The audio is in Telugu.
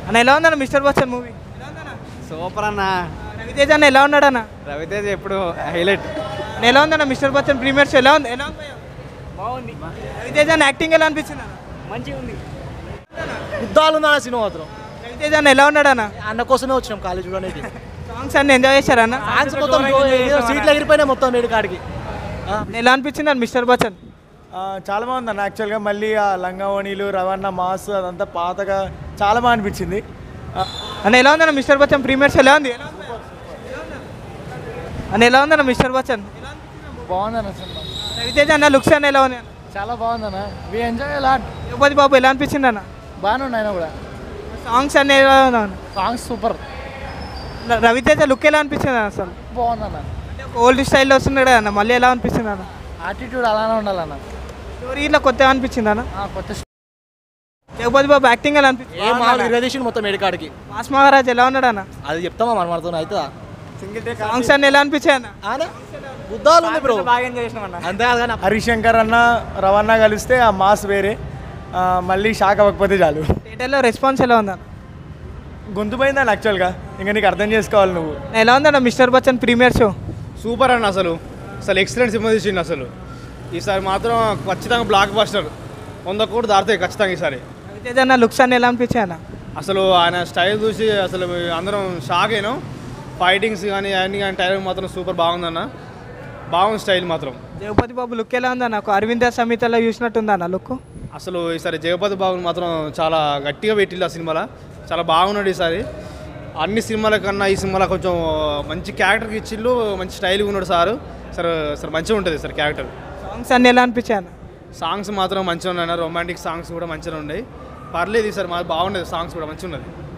అన్న ఎలా ఉందన్న మిస్టర్ బచ్చన్ మూవీ ఎలా ఉందన్న సూపర్ అన్న రవితేజ అన్న ఎలా ఉన్నాడన్న రవితేజ ఎప్పుడు హైలైట్ అన్న ఎలా ఉందన్న మిస్టర్ బచ్చన్ ప్రీమియర్ షో ఎలా ఉంది ఎలా ఉంది బాగుంది రవితేజ అన్న యాక్టింగ్ ఎలా అనిపించింది అన్న మంచిగా ఉంది యుద్ధాలు ఉందా సినిమా మాత్రం రవితేజ అన్న ఎలా ఉన్నాడన్న అన్న కోసమే వచ్చినాం కాలేజ్ చూడడానికి సాంగ్స్ అన్ని ఎంజాయ్ చేశారన్న ఫ్యాన్స్ మొత్తం సీట్లు ఎగిరిపోయినాయి మొత్తం వేడి కాడికి ఎలా అనిపించింది అన్న మిస్టర్ బచ్చన్ ఆ, చాలా బాగుంది అన్న యాక్చువల్గా మళ్ళీ ఆ లంగావణిలు రవణ మాస్ అదంతా పాతగా చాలా బాగా అనిపించింది ఆ, అన్న ఎలా ఉందన్న మిస్టర్ బచ్చన్ ప్రీమియర్ షో ఎలా ఉంది ఎలా ఉంది? అన్న ఎలా ఉందన్న మిస్టర్ బచ్చన్ బాగుందన్న సినిమా రవితేజ అన్న లుక్స్ అన్న ఎలా ఉంది అన్న చాలా బాగుందన్న we enjoy lot Tirupati Babu ఎలా అనిపించింది అన్న బాగానే ఉన్నాయి ఆయన కూడా సాంగ్స్ అన్ని ఎలా ఉంది అన్న సాంగ్స్ సూపర్ ర- రవితేజ లుక్ ఎలా అనిపించింది అన్న అసలు బాగుందన్న అంటే ఒక ఓల్డ్ స్టైల్లో వస్తున్నాడు అన్న మళ్ళీ ఎలా అనిపిస్తుంది అన్న యాటిట్యూడ్ అలానే ఉండాలన్న స్టోరీ ఇట్లా కొత్తగా అనిపించింది అన్న ఆ, కొత్త జగపతి బాబు యాక్టింగ్ ఎలా అనిపించింది ఏ మామూలు ఇరవేషన్ మొత్తం వేడి కాడికి మాస్ మహారాజ్ ఎలా ఉన్నాడు అన్న అది చెప్తామా మన మనతో అవుతుందా సాంగ్స్ అన్ని ఎలా అనిపించాయి అన్న ఆనే యుద్ధాలు ఉంది బ్రో బాగా ఎంజాయ్ చేసినాం అన్న అంతే కానీ హరిశంకర్ అన్న రవణ కలిస్తే ఆ మాస్ వేరే ఆ, మళ్ళీ షాక్ అవ్వకపోతే చాలు థియేటర్లో రెస్పాన్స్ ఎలా ఉందన్న గొంతు పోయిందని యాక్చువల్గా ఇంకా నీకు అర్థం చేసుకోవాలి నువ్వు ఎలా ఉందన్న mister Bachchan premiere show super అన్న అసలు అసలు ఎక్సలెంట్ సినిమా తీసిండు అసలు ఈసారి మాత్రం ఖచ్చితంగా బ్లాక్ బస్టర్ వంద కోట్లు దారుతాయి ఖచ్చితంగా ఈసారి రవితేజ అన్న లుక్స్ అన్ని ఎలా అనిపించాయి అన్న అసలు ఆయన స్టైల్ చూసి అసలు అందరం షాక్ అయినాం ఫైటింగ్స్ కానీ అన్ని కానీ టైలర్ మాత్రం సూపర్ బాగుందన్న బాగుంది స్టైల్ మాత్రం జగపతి బాబు లుక్ ఎలా ఉందన్న ఒక అరవింద సమేతలో చూసినట్టుందా అన్న లుక్ అసలు ఈసారి జగపతి బాబుని మాత్రం చాలా గట్టిగా పెట్టిల్లు ఆ సినిమాలో చాలా బాగున్నాడు ఈసారి అన్ని సినిమాల కన్నా ఈ సినిమాలో కొంచెం మంచి క్యారెక్టర్కి ఇచ్చిళ్ళు మంచి స్టైల్గా ఉన్నాడు సారు సార్ సార్ మంచిగా ఉంటుంది సార్ క్యారెక్టర్ సాంగ్స్ అన్ని ఎలా అనిపించాయి అన్న సాంగ్స్ మాత్రం మంచిగా ఉన్నాయి రొమాంటిక్ సాంగ్స్ కూడా మంచిగా ఉన్నాయి పర్లేదు సార్ మాది బాగుండేది సాంగ్స్ కూడా మంచిగా ఉన్నది